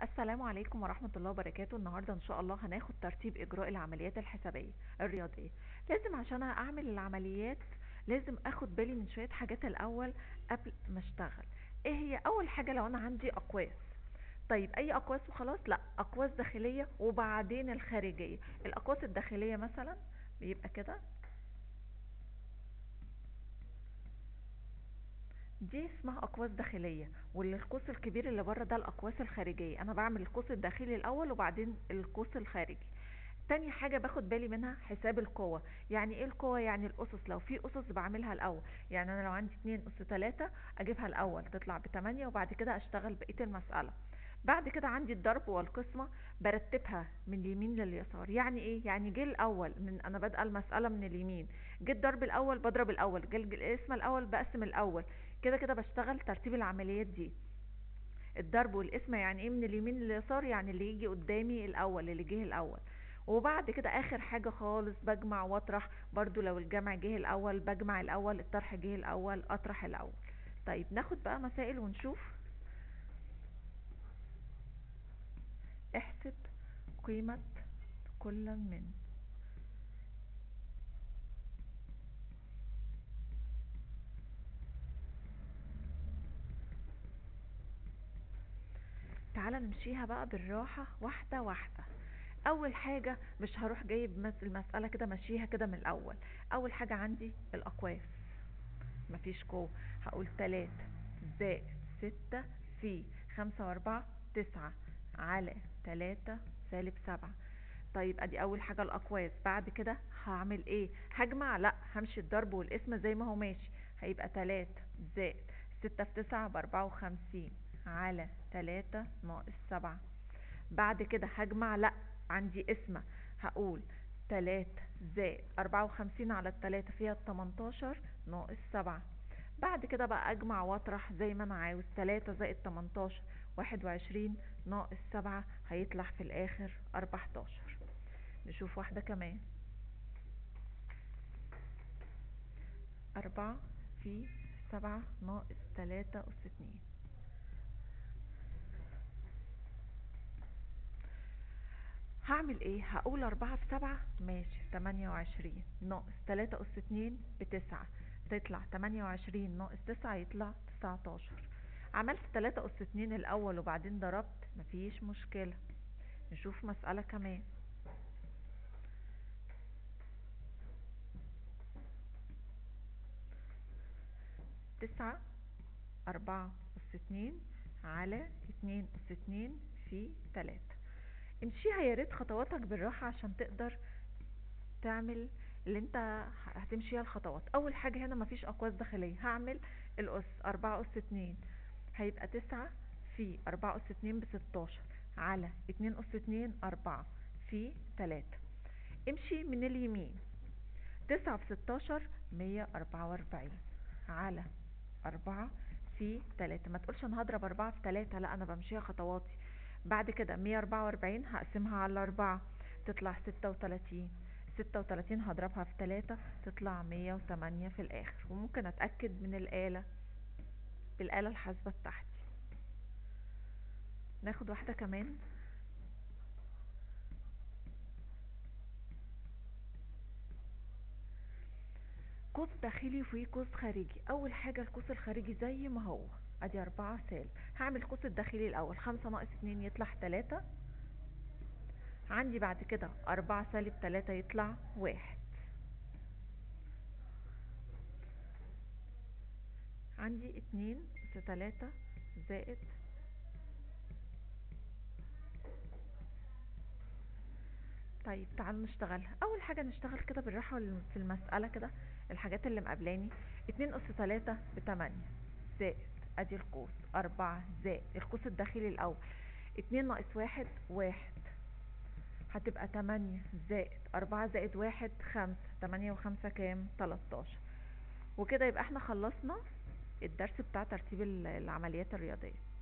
السلام عليكم ورحمة الله وبركاته النهاردة ان شاء الله هناخد ترتيب اجراء العمليات الحسابية الرياضية لازم عشان اعمل العمليات لازم اخد بالي من شوية حاجات الاول قبل ما اشتغل ايه هي اول حاجة لو انا عندي اقواس طيب اي اقواس وخلاص لا اقواس داخلية وبعدين الخارجية الاقواس الداخلية مثلا بيبقى كده دي اسمها اقواس داخليه والقوس الكبير اللي بره ده الاقواس الخارجيه انا بعمل القوس الداخلي الاول وبعدين القوس الخارجي تاني حاجة باخد بالي منها حساب القوة يعني ايه القوة يعني الاسس لو في اسس بعملها الاول يعني انا لو عندي اتنين اس تلاتة اجيبها الاول تطلع بتمانية وبعد كده اشتغل بقية المسألة بعد كده عندي الضرب والقسمة برتبها من اليمين لليسار يعني ايه يعني جه الاول من انا بادئه المسألة من اليمين جه الضرب الاول بضرب الاول جه القسمة الاول بقسم الاول كده كده بشتغل ترتيب العمليات دي الضرب والقسمة يعني ايه من اليمين لليسار يعني اللي يجي قدامي الاول اللي جه الاول وبعد كده اخر حاجة خالص بجمع واطرح برضو لو الجمع جه الاول بجمع الاول الطرح جه الاول اطرح الاول طيب ناخد بقى مسائل ونشوف احسب قيمة كل من تعالى نمشيها بقى بالراحة واحدة واحدة اول حاجة مش هروح جايب مس- المسألة كده ماشيها كده من الاول اول حاجة عندي الاقواس مفيش قوة هقول تلاتة زائد ستة في خمسة واربعة تسعة على تلاتة سالب سبعة طيب ادي اول حاجة الاقواس بعد كده هعمل ايه هجمع لا همشي الضرب والقسمة زي ما هو ماشي هيبقى تلاتة زائد ستة في تسعة باربعة وخمسين على تلاتة ناقص سبعة بعد كده هجمع لا عندي قسمة هقول تلاتة زائد أربعة وخمسين على التلاتة فيها التمنتاشر ناقص سبعة بعد كده بقى أجمع وأطرح زي ما أنا عاوز تلاتة زائد تمنتاشر واحد وعشرين ناقص سبعة هيطلع في الآخر أربعتاشر نشوف واحدة كمان أربعة في سبعة ناقص تلاتة أس اتنين هعمل ايه هقول اربعة في سبعة ماشي تمانية وعشرين ناقص تلاتة اس اتنين بتسعة تطلع تمانية وعشرين ناقص تسعة يطلع تسعتاشر عملت تلاتة اس اتنين الاول وبعدين ضربت مفيش مشكلة نشوف مسألة كمان تسعة أربعة أس اتنين على اتنين أس اتنين في تلاتة امشيها يا ريت خطواتك بالراحة عشان تقدر تعمل اللي انت هتمشيها الخطوات اول حاجة هنا مفيش اقواس داخلية هعمل الاس اربعة اس اتنين هيبقى تسعة في اربعة اس اتنين بستاشر على اتنين اس اتنين اربعة في تلاتة امشي من اليمين تسعة في ستاشر مية اربعة واربعين على اربعة في تلاتة ما تقولش انا هضرب اربعة في تلاتة لا انا بمشيها خطواتي بعد كده مية اربعة واربعين هقسمها على اربعة تطلع ستة وتلاتين ستة وتلاتين هضربها في تلاتة تطلع مية وتمانية في الاخر وممكن اتأكد من الآلة بالآلة الحاسبة بتاعتي ناخد واحدة كمان قوس داخلي وفيه قوس خارجي اول حاجة القوس الخارجي زي ما هو ادي اربعة سالب هعمل القوس الداخلي الاول خمسة ناقص اتنين يطلع تلاتة عندي بعد كده أربعة سالب تلاتة يطلع واحد عندي اتنين أس تلاتة زائد طيب تعالوا نشتغلها أول حاجة نشتغل كده بالراحة وال- في المسألة كده الحاجات اللي مقابلاني اتنين أس تلاتة بتمانية زائد أدي القوس أربعة زائد القوس الداخلي الأول اتنين ناقص واحد واحد هتبقى تمانية زائد أربعة زائد واحد خمسة تمانية وخمسة كام تلاتاشر وكده يبقى احنا خلصنا الدرس بتاع ترتيب ال- العمليات الرياضية